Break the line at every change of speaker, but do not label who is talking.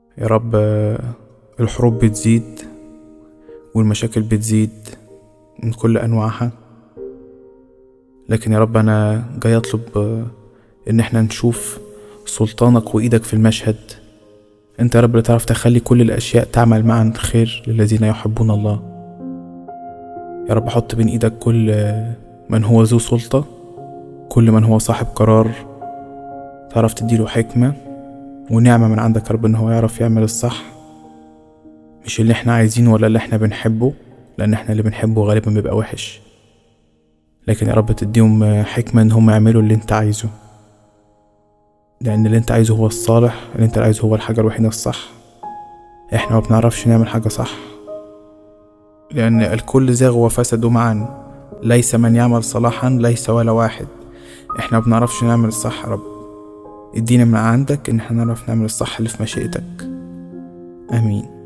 يا رب آه، الحروب بتزيد والمشاكل بتزيد من كل أنواعها لكن يا رب أنا جاي أطلب آه، إن احنا نشوف سلطانك وإيدك في المشهد أنت يا رب اللي تعرف تخلي كل الأشياء تعمل معا خير للذين يحبون الله يا رب حط بين إيدك كل آه، من هو ذو سلطة كل من هو صاحب قرار تعرف تديله حكمة ونعمة من عندك يا رب إن هو يعرف يعمل الصح مش اللي احنا عايزينه ولا اللي احنا بنحبه لأن احنا اللي بنحبه غالبا بيبقى وحش لكن يا رب تديهم آه، حكمة إن هم يعملوا اللي انت عايزه لأن اللي انت عايزه هو الصالح اللي انت عايزه هو الحاجة الوحيدة الصح احنا ما بنعرفش نعمل حاجة صح لأن الكل زاغ وفسدوا معا ليس من يعمل صلاحا ليس ولا واحد احنا ما بنعرفش نعمل الصح يا رب ادينا من عندك ان احنا نعرف نعمل الصح اللي في مشيئتك امين